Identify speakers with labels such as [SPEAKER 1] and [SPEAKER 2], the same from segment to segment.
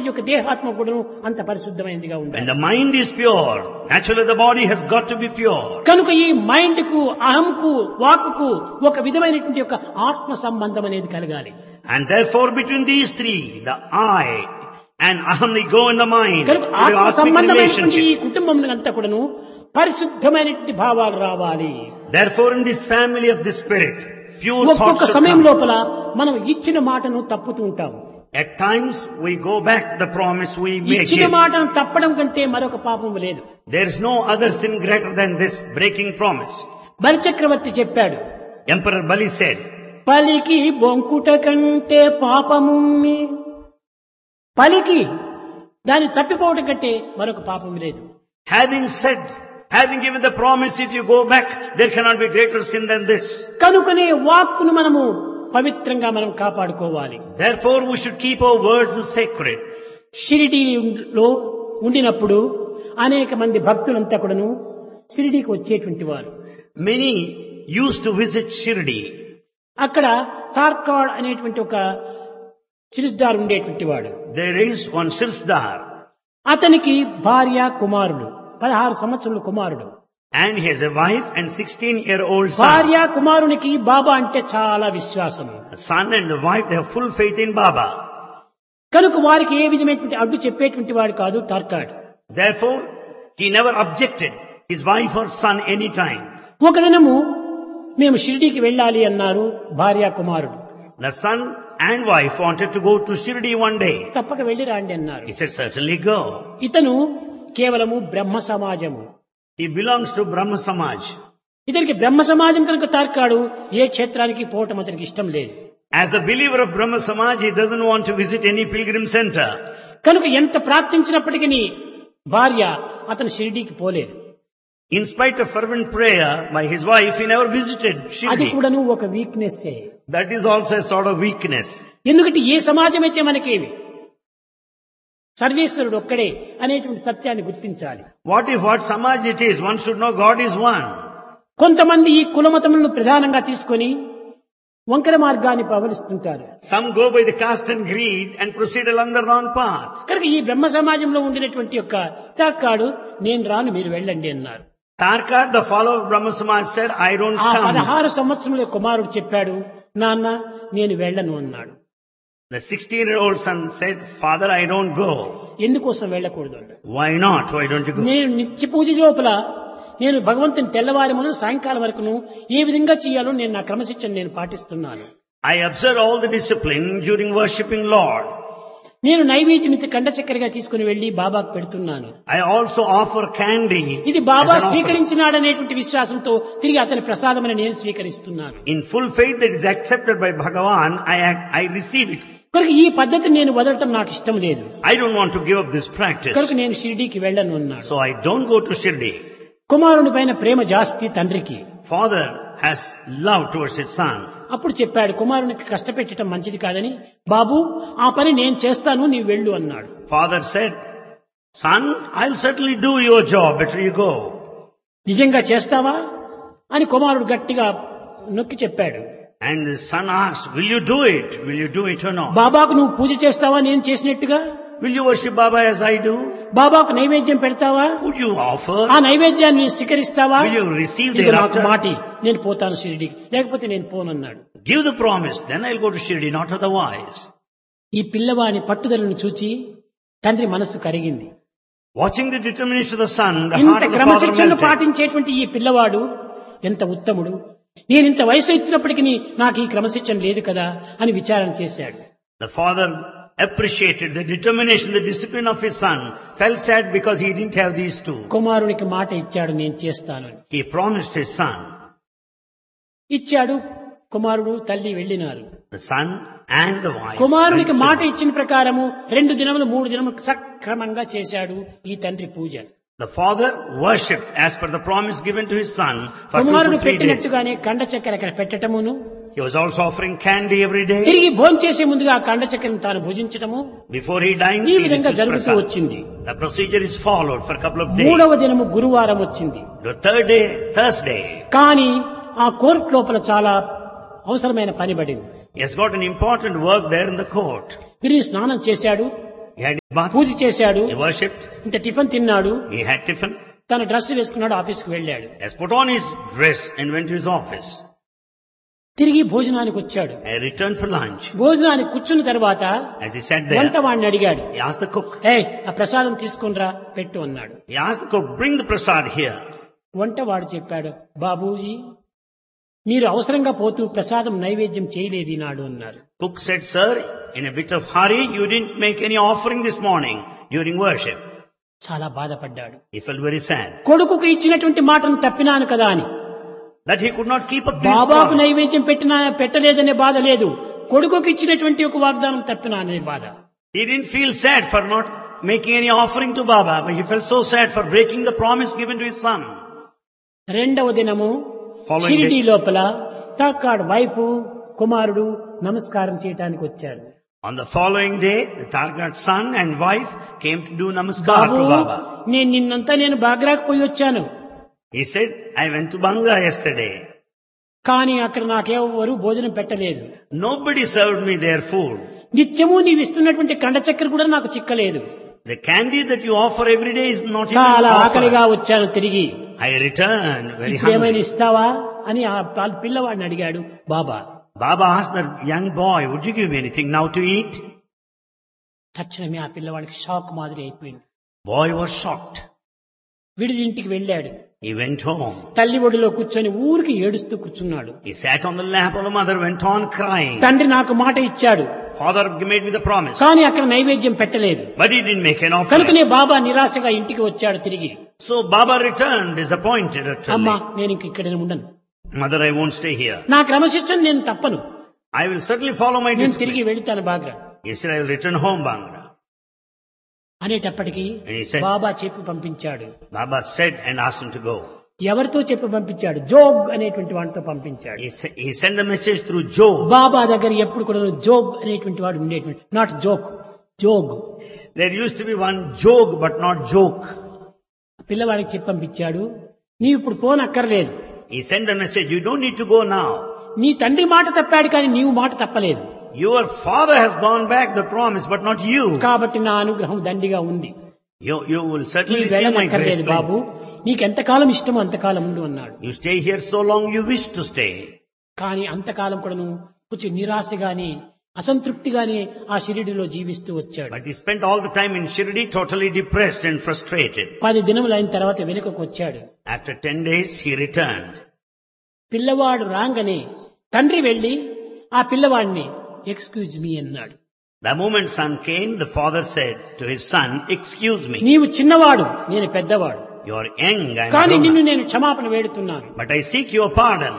[SPEAKER 1] ఉన్నటువంటి యొక్క దేహాత్మ కూడా అంత పరిశుద్ధమైనదిగా
[SPEAKER 2] When
[SPEAKER 1] ఉండాలి
[SPEAKER 2] the mind is pure, naturally the body has got to be pure.
[SPEAKER 1] కనుక ఈ మైండ్ కు అహంకు వాక్కు ఒక విధమైనటువంటి యొక్క ఆత్మ సంబంధం అనేది కలగాలి
[SPEAKER 2] And therefore between these three, the I and aham, they go in the mind.
[SPEAKER 1] కనుక
[SPEAKER 2] So the
[SPEAKER 1] ఆత్మ
[SPEAKER 2] aspect
[SPEAKER 1] సంబంధమైనటువంటి ఈ
[SPEAKER 2] relationship.
[SPEAKER 1] కుటుంబం అంతా కూడాను పరిశుద్ధమైనటువంటి భావాలు రావాలి
[SPEAKER 2] Therefore in this family of the spirit, pure
[SPEAKER 1] ఒక్కొక్క
[SPEAKER 2] thoughts should
[SPEAKER 1] సమయం
[SPEAKER 2] come.
[SPEAKER 1] లోపల మనం ఇచ్చిన మాటను తప్పుతూ ఉంటాం
[SPEAKER 2] At times we go back the promise we make.
[SPEAKER 1] ఇచ్చిన
[SPEAKER 2] it.
[SPEAKER 1] మాటను తప్పడం కంటే మరొక పాపం లేదు
[SPEAKER 2] There is no other sin greater than this breaking promise.
[SPEAKER 1] బలిచక్రవర్తి చెప్పాడు
[SPEAKER 2] Emperor Bali said,
[SPEAKER 1] పలికి బొంకుట కంటే పాపముమ్మి పలికి దాన్ని తప్పిపోవడం కంటే మరొక పాపం లేదు
[SPEAKER 2] having said, having given the promise, if you go back, there cannot be greater sin than this.
[SPEAKER 1] కనుకనే వాక్కును మనము పవిత్రంగా మనం కాపాడుకోవాలి
[SPEAKER 2] Therefore we should keep our words sacred.
[SPEAKER 1] షిరిడీలో ఉండినప్పుడు అనేక మంది భక్తులంతా కూడాను షిరిడీకి వచ్చేటువంటి వారు
[SPEAKER 2] Many used to visit Shirdi.
[SPEAKER 1] అక్కడ తార్కాడ్ అనేటువంటి ఒక చిరుస్దార్ ఉండేటువంటి వాడు
[SPEAKER 2] There is one Sirsdar
[SPEAKER 1] అతనికి భార్య కుమారుడు పదహారు సంవత్సరాల కుమారుడు
[SPEAKER 2] and he has a wife and 16 year old son.
[SPEAKER 1] భార్య కుమారునికి బాబా అంటే చాలా విశ్వాసం
[SPEAKER 2] The son and the wife, they have full faith in Baba.
[SPEAKER 1] కనుక వారికి ఏ విధమైనటువంటి అడ్డు చెప్పేటువంటి వాడు కాదు Tarkhad
[SPEAKER 2] Therefore, he never objected his wife or son any time.
[SPEAKER 1] ఒక దినము మేము షిరిడీకి వెళ్ళాలి అన్నారు భార్య కుమారుడు
[SPEAKER 2] The son and wife wanted to go to Shirdi one day.
[SPEAKER 1] తప్పక వెళ్ళి రాండి అన్నారు
[SPEAKER 2] He said, certainly go.
[SPEAKER 1] ఇతను కేవలము బ్రహ్మ సమాజము
[SPEAKER 2] He belongs to Brahma Samaj.
[SPEAKER 1] ఇతనికి బ్రహ్మ సమాజం కనుక తార్కాడు ఏ క్షేత్రానికి పోవటం అతనికి ఇష్టం లేదు
[SPEAKER 2] As the believer of Brahma Samaj, he doesn't want to visit any pilgrim center.
[SPEAKER 1] కనుక ఎంత ప్రార్థించినప్పటికీ భార్య అతను షిరిడీకి పోలేదు
[SPEAKER 2] In spite of fervent prayer by his wife, he never visited
[SPEAKER 1] అది
[SPEAKER 2] Shirdi.
[SPEAKER 1] కూడాను ఒక weakness
[SPEAKER 2] That is also a sort of weakness.
[SPEAKER 1] ఎందుకంటే ఏ సమాజం అయితే మనకేమి సర్వేశ్వరుడు ఒక్కడే అనేటువంటి సత్యాన్ని గుర్తించాలి
[SPEAKER 2] What if what Samaj it is? One should know God is one.
[SPEAKER 1] కొంతమంది ఈ కులమతములను ప్రధానంగా తీసుకొని వంకర మార్గాన్ని పవలిస్తుంటారు
[SPEAKER 2] Some go by the caste and greed and proceed along the wrong path.
[SPEAKER 1] కనుక ఈ బ్రహ్మ సమాజంలో ఉండినటువంటి యొక్క తార్కాడు నేను రాను మీరు వెళ్ళండి అన్నారు
[SPEAKER 2] Tarkar, the follower of Brahma Samaj said, I don't
[SPEAKER 1] ఆ
[SPEAKER 2] come.
[SPEAKER 1] పదహారు సంవత్సరముల కుమారుడు చెప్పాడు నాన్న నేను వెళ్ళను అన్నాడు
[SPEAKER 2] The 16 year old son said, Father, I don't go.
[SPEAKER 1] ఎందుకోసం వెళ్ళకూడదు అన్నాడు
[SPEAKER 2] Why not? Why don't you go?
[SPEAKER 1] నేను నిత్య పూజ లోపల నేను భగవంతుని తెల్లవారి మొదలు సాయంకాలం వరకును ఏ విధంగా చేయాలో నేను నా క్రమశిక్షణ నేను పాటిస్తున్నాను
[SPEAKER 2] I observe all the discipline during worshipping Lord.
[SPEAKER 1] నేను నైవేద్యం ఇంత కండ చక్కెరగా తీసుకుని వెళ్లి బాబాకు పెడుతున్నాను
[SPEAKER 2] I also offer candy.
[SPEAKER 1] ఇది బాబా
[SPEAKER 2] as an offering.
[SPEAKER 1] స్వీకరించినాడనేటువంటి విశ్వాసంతో తిరిగి అతని ప్రసాదమని నేను స్వీకరిస్తున్నాను
[SPEAKER 2] In full faith that is accepted by Bhagavan, I, act- I receive it.
[SPEAKER 1] కనుక ఈ పద్ధతిని నేను వదలటం నాకు ఇష్టం లేదు
[SPEAKER 2] I don't want to give up this practice.
[SPEAKER 1] కనుక నేను షిరిడీకి వెళ్ళను అన్నాడు
[SPEAKER 2] So I don't go to Shirdi.
[SPEAKER 1] కుమారుని పైన ప్రేమ జాస్తి తండ్రికి
[SPEAKER 2] Father has love towards his son.
[SPEAKER 1] అప్పుడు చెప్పాడు కుమారునికి కష్టపెట్టడం మంచిది కాదని బాబు ఆ పని నేను చేస్తాను నీవు వెళ్ళు అన్నాడు
[SPEAKER 2] Father said, son, I'll certainly do your job. Better you go.
[SPEAKER 1] నిజంగా చేస్తావా అని కుమారుడు గట్టిగా నొక్కి చెప్పాడు
[SPEAKER 2] And the son asked, will you do it? Will you do it or not?
[SPEAKER 1] బాబాకు నువ్వు పూజ చేస్తావా నేను చేసినట్టుగా
[SPEAKER 2] Will you worship Baba as I do?
[SPEAKER 1] బాబాకు నైవేద్యం పెడతావా
[SPEAKER 2] Would you offer?
[SPEAKER 1] ఆ నైవేద్యాన్ని స్వీకరిస్తావా
[SPEAKER 2] Will you receive
[SPEAKER 1] ఇదిగో నాకు
[SPEAKER 2] thereafter?
[SPEAKER 1] మాటి నేను పోతాను షిరిడికి లేకపోతే నేను పోనన్నాడు
[SPEAKER 2] Give the promise, then I'll go to Shirdi, not otherwise.
[SPEAKER 1] ఈ పిల్లవాని పట్టుదలను చూచి తండ్రి మనస్సు కరిగింది
[SPEAKER 2] Watching the determination of the son, the heart
[SPEAKER 1] ఇంత
[SPEAKER 2] of the father
[SPEAKER 1] క్రమశిక్షణను
[SPEAKER 2] melted.
[SPEAKER 1] పాటించేటువంటి ఈ పిల్లవాడు ఎంత ఉత్తముడు నేను ఇంత వయసు ఇచ్చినప్పటికీ నాకు ఈ క్రమశిక్షణ లేదు కదా అని విచారణ చేశాడు
[SPEAKER 2] The father appreciated the determination, the discipline of his son, felt sad because he didn't have these two.
[SPEAKER 1] కుమారునికి మాట ఇచ్చాడు నేను చేస్తాను అని.
[SPEAKER 2] He promised his son,
[SPEAKER 1] ఇచ్చాడు కుమారుడు తల్లి వెళ్ళినారు
[SPEAKER 2] the son and the wife.
[SPEAKER 1] కుమారునికి
[SPEAKER 2] went to
[SPEAKER 1] మాట
[SPEAKER 2] Shirdi.
[SPEAKER 1] ఇచ్చిన ప్రకారము రెండు దినములు మూడు దినములు సక్రమంగా చేశాడు ఈ తండ్రి పూజ
[SPEAKER 2] The father worshipped as per the promise given to his son for two
[SPEAKER 1] కుమారుడు
[SPEAKER 2] to three days.
[SPEAKER 1] పెట్టినట్టుగానే కండ చక్కెర అక్కడ పెట్టటమును
[SPEAKER 2] He was also offering candy every day.
[SPEAKER 1] తిరిగి భోంచేసే ముందుగా ఆ కండ చక్కెరను తాను భుజించటము
[SPEAKER 2] Before he dines,
[SPEAKER 1] ఈ
[SPEAKER 2] he
[SPEAKER 1] విధంగా
[SPEAKER 2] receives
[SPEAKER 1] జరుగుతూ
[SPEAKER 2] prasad.
[SPEAKER 1] వచ్చింది
[SPEAKER 2] The procedure is followed for a couple of days.
[SPEAKER 1] మూడవ దినము గురువారం వచ్చింది
[SPEAKER 2] The third day, Thursday,
[SPEAKER 1] కానీ ఆ కోర్టు లోపల చాలా అవసరమైన పని పడింది
[SPEAKER 2] he has got an important work there in the court.
[SPEAKER 1] తిరిగి స్నానం చేశాడు
[SPEAKER 2] He had his bath.
[SPEAKER 1] పూజ చేశాడు
[SPEAKER 2] He worshipped.
[SPEAKER 1] ఇంత టిఫిన్ తిన్నాడు
[SPEAKER 2] He had tiffin.
[SPEAKER 1] తన డ్రెస్ వేసుకున్నాడు ఆఫీస్కి వెళ్ళాడు
[SPEAKER 2] He has put on his dress and went to his office.
[SPEAKER 1] తిరిగి భోజనానికి వచ్చాడు
[SPEAKER 2] I returned for lunch.
[SPEAKER 1] భోజనానికి కూర్చున్న తర్వాత
[SPEAKER 2] As he sat
[SPEAKER 1] వంట
[SPEAKER 2] there,
[SPEAKER 1] వాడిని అడిగాడు
[SPEAKER 2] he asked the cook.
[SPEAKER 1] ఏ ఆ ప్రసాదం తీసుకునిరా పెట్టు అన్నాడు
[SPEAKER 2] He asked the cook, bring the prasad here.
[SPEAKER 1] వంట వాడు చెప్పాడు బాబూజీ మీరు అవసరంగా పోతూ ప్రసాదం నైవేద్యం చేయలేదు ఈనాడు అన్నారు
[SPEAKER 2] Cook said, sir, in a bit of hurry, you didn't make any offering this morning during worship.
[SPEAKER 1] చాలా బాధపడ్డాడు
[SPEAKER 2] He felt very sad
[SPEAKER 1] కొడుకుకు ఇచ్చినటువంటి మాటను తప్పినాను కదా అని
[SPEAKER 2] that he could not keep up to his
[SPEAKER 1] బాబాకు
[SPEAKER 2] promise.
[SPEAKER 1] నైవేద్యం పెట్టినా పెట్టలేదనే బాధ లేదు కొడుకుకు ఇచ్చినటువంటి ఒక వాగ్దానం తప్పినాననే బాధ
[SPEAKER 2] He didn't feel sad for not making any offering to Baba, but he felt so sad for breaking the promise given to his son.
[SPEAKER 1] రెండవ దినము
[SPEAKER 2] Following
[SPEAKER 1] షిరిడి
[SPEAKER 2] day.
[SPEAKER 1] లోపల తాకాడ్ వైఫ్ కుమారుడు నమస్కారం చేయటానికి వచ్చారు
[SPEAKER 2] On the following day, the Targat son and wife came to do namaskar
[SPEAKER 1] Babu
[SPEAKER 2] to Baba.
[SPEAKER 1] నేను నిన్నంతా నేను బాగ్రాకు పోయి వచ్చాను
[SPEAKER 2] He said, I went to Banga yesterday.
[SPEAKER 1] కానీ అక్కడ నాకెవరు భోజనం పెట్టలేదు
[SPEAKER 2] Nobody served me their food.
[SPEAKER 1] నిత్యము నీవు ఇస్తున్నటువంటి కండ చక్కెర కూడా నాకు చిక్కలేదు
[SPEAKER 2] The candy that you offer every day is not even
[SPEAKER 1] చాలా ఆకలిగా
[SPEAKER 2] offered.
[SPEAKER 1] వచ్చాను తిరిగి
[SPEAKER 2] I returned very
[SPEAKER 1] ఇప్పుడు ఏమైనా
[SPEAKER 2] hungry.
[SPEAKER 1] ఇస్తావా అని ఆ పాల్- పిల్లవాడిని అడిగాడు బాబా
[SPEAKER 2] Baba asked the young boy, would you give me anything now to eat?
[SPEAKER 1] తక్షణమే ఆ పిల్లవాడికి షాక్ మాదిరి అయిపోయింది
[SPEAKER 2] Boy was shocked.
[SPEAKER 1] విడిది ఇంటికి వెళ్ళాడు
[SPEAKER 2] He went home.
[SPEAKER 1] తల్లి ఒడిలో కూర్చొని ఊరికి ఏడుస్తూ కూర్చున్నాడు
[SPEAKER 2] He sat on the lap of the mother, went on crying.
[SPEAKER 1] తండ్రి నాకు మాట ఇచ్చాడు
[SPEAKER 2] Father made me the promise.
[SPEAKER 1] కానీ అక్కడ నైవేద్యం పెట్టలేదు
[SPEAKER 2] But he didn't make an offering.
[SPEAKER 1] కనుకనే బాబా నిరాశగా ఇంటికి వచ్చాడు తిరిగి
[SPEAKER 2] So Baba returned disappointed
[SPEAKER 1] అమ్మా
[SPEAKER 2] utterly.
[SPEAKER 1] నేను ఇంక ఇక్కడ ఉండను
[SPEAKER 2] Mother, I won't stay here.
[SPEAKER 1] నా క్రమశిక్షణ నేను తప్పను
[SPEAKER 2] I will certainly follow my
[SPEAKER 1] నేను తిరిగి
[SPEAKER 2] discipline.
[SPEAKER 1] వెళుతాను బాగ్రా
[SPEAKER 2] He said, I will return home, Bangra.
[SPEAKER 1] అనేటప్పటికీ
[SPEAKER 2] And he said,
[SPEAKER 1] బాబా చెప్పి పంపించాడు
[SPEAKER 2] Baba said and asked him to go.
[SPEAKER 1] ఎవరితో చెప్పి పంపించాడు జోగ్ అనేటువంటి వాడితో పంపించాడు
[SPEAKER 2] He, sa- he sent the message through Job.
[SPEAKER 1] బాబా దగ్గర ఎప్పుడు కూడా జోగ్ అనేటువంటి వాడు ఉండేటువంటి not joke Jog
[SPEAKER 2] There used to be one jog, but not joke.
[SPEAKER 1] పిల్లవాడికి చెప్పి పంపించాడు నీవు ఇప్పుడు ఫోన్ అక్కర్లేదు
[SPEAKER 2] He sent the message, you don't need to go now.
[SPEAKER 1] నీ తండ్రి మాట తప్పాడు కానీ నీవు మాట తప్పలేదు
[SPEAKER 2] Your father has gone back the promise, but not you.
[SPEAKER 1] కాబట్టి నా అనుగ్రహం దండిగా ఉంది
[SPEAKER 2] You, you will
[SPEAKER 1] నీ
[SPEAKER 2] certainly see my grace.
[SPEAKER 1] వెళ్ళనక్కర్లేదు బాబు నీకెంతకాలం ఇష్టమో అంతకాలం ఉండు అన్నాడు
[SPEAKER 2] You stay here so long you wish to stay.
[SPEAKER 1] కానీ అంతకాలం కూడా నువ్వు కొంచెం నిరాశగాని అసంతృప్తిగానే ఆ షిరిడిలో జీవిస్తూ వచ్చాడు
[SPEAKER 2] But he spent all the time in Shirdi totally depressed and frustrated.
[SPEAKER 1] పది దినములు అయిన తర్వాత వెనుకకు వచ్చాడు
[SPEAKER 2] After ten days, he returned.
[SPEAKER 1] పిల్లవాడు రాగానే తండ్రి వెళ్లి ఆ పిల్లవాడిని ఎక్స్క్యూజ్ మీ అన్నాడు
[SPEAKER 2] The moment son came, the father said to his son, excuse me,
[SPEAKER 1] నీవు చిన్నవాడు నేను పెద్దవాడు
[SPEAKER 2] you are young, I am
[SPEAKER 1] కానీ
[SPEAKER 2] grown
[SPEAKER 1] నిన్ను
[SPEAKER 2] up,
[SPEAKER 1] నేను క్షమాపణ వేడుతున్నాను
[SPEAKER 2] but I seek your pardon.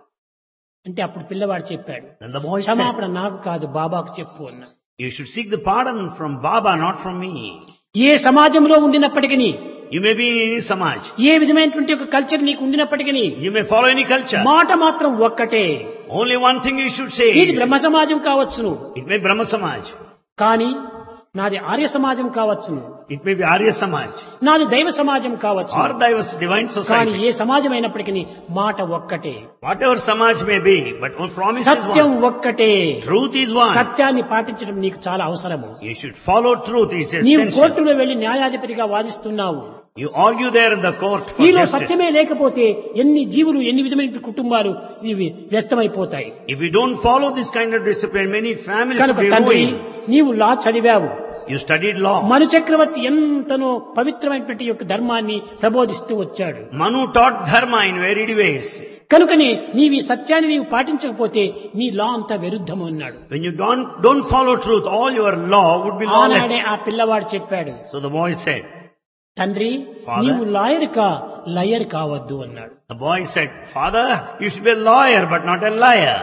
[SPEAKER 1] అంటే అప్పుడు పిల్లవాడు చెప్పాడు
[SPEAKER 2] Then the boy said,
[SPEAKER 1] క్షమాపణ నాకు కాదు బాబాకు చెప్పు అన్నా
[SPEAKER 2] you should seek the pardon from Baba, not from me.
[SPEAKER 1] ఏ సమాజంలో ఉండినప్పటికీ
[SPEAKER 2] You may be in any samaj.
[SPEAKER 1] ఏ విధమైనటువంటి ఒక కల్చర్ నీకు ఉండినప్పటికీ
[SPEAKER 2] You may follow any culture.
[SPEAKER 1] మాట మాత్రం ఒక్కటే
[SPEAKER 2] Only one thing you should
[SPEAKER 1] ఇది
[SPEAKER 2] say.
[SPEAKER 1] బ్రహ్మ సమాజం కావచ్చును
[SPEAKER 2] It may Brahma Samaj.
[SPEAKER 1] కానీ నాది ఆర్య సమాజం కావచ్చును
[SPEAKER 2] It may be Arya Samaj.
[SPEAKER 1] నాది దైవ సమాజం కావచ్చు
[SPEAKER 2] Or Divas Divine
[SPEAKER 1] కానీ
[SPEAKER 2] Society.
[SPEAKER 1] ఏ సమాజం అయినప్పటికీ మాట ఒక్కటే
[SPEAKER 2] Whatever Samaj may be, but one promise is
[SPEAKER 1] Satyam
[SPEAKER 2] one.
[SPEAKER 1] ఒక్కటే
[SPEAKER 2] Truth is one.
[SPEAKER 1] సత్యాన్ని పాటించడం నీకు చాలా అవసరము
[SPEAKER 2] You should follow truth. It's
[SPEAKER 1] నీవు
[SPEAKER 2] essential.
[SPEAKER 1] కోర్టులో వెళ్లి న్యాయాధిపతిగా వాదిస్తున్నావు
[SPEAKER 2] You argue there in the court for
[SPEAKER 1] నీలో
[SPEAKER 2] justice.
[SPEAKER 1] సత్యమే లేకపోతే ఎన్ని జీవులు ఎన్ని విధమైన కుటుంబాలు ఇవి వ్యస్తమైపోతాయి
[SPEAKER 2] If you don't follow this kind of discipline, many families will
[SPEAKER 1] కనుక
[SPEAKER 2] be
[SPEAKER 1] తండ్రి
[SPEAKER 2] ruined.
[SPEAKER 1] నీవు లా చదివావు
[SPEAKER 2] You studied law.
[SPEAKER 1] మను చక్రవర్తి ఎంతనో పవిత్రమైనటువంటి యొక్క ధర్మాన్ని ప్రబోధిస్తూ వచ్చాడు
[SPEAKER 2] Manu taught dharma in varied ways.
[SPEAKER 1] కనుకనే నీవు ఈ సత్యాన్ని నీవు పాటించకపోతే నీ లా అంతా విరుద్ధము అన్నాడు
[SPEAKER 2] When you don't, don't follow truth, all your law would be
[SPEAKER 1] ఆనాడే
[SPEAKER 2] lawless.
[SPEAKER 1] ఆ పిల్లవాడు చెప్పాడు
[SPEAKER 2] So the boy said,
[SPEAKER 1] తండ్రి
[SPEAKER 2] Father?
[SPEAKER 1] నీవు లాయర్ కా లయర్ కావద్దు అన్నాడు
[SPEAKER 2] the boy said, Father, you should be a lawyer but not a liar.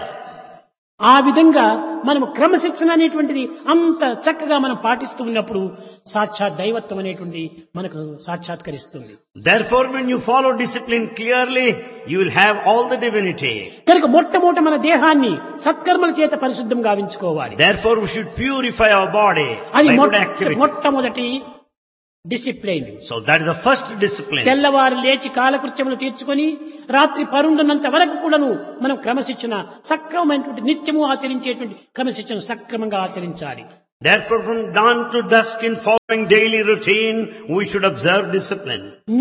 [SPEAKER 1] ఆ విధంగా మనము క్రమశిక్షణ అనేటువంటిది అంత చక్కగా మనం పాటిస్తూ ఉన్నప్పుడు సాక్షాత్ దైవత్వం అనేటువంటిది మనకు సాక్షాత్కరిస్తుంది
[SPEAKER 2] Therefore, when you follow discipline clearly, you will have all the divinity.
[SPEAKER 1] కనుక మొట్టమొదట మన దేహాన్ని సత్కర్మల చేత పరిశుద్ధం గావించుకోవాలి
[SPEAKER 2] Therefore, we should purify our body
[SPEAKER 1] అది
[SPEAKER 2] by good
[SPEAKER 1] మొట్ట-
[SPEAKER 2] activity.
[SPEAKER 1] మొట్టమొదటి discipline
[SPEAKER 2] So that is the first discipline.
[SPEAKER 1] తెల్లవారు లేచి కాలకృత్యములు తీర్చుకొని రాత్రి పరుండున్నంత వరకు కూడాను మనం క్రమశిక్షణ సక్రమమైనటువంటి నిత్యము ఆచరించేటువంటి క్రమశిక్షణ సక్రమంగా ఆచరించాలి
[SPEAKER 2] Therefore from dawn to dusk in following daily routine, we should observe discipline.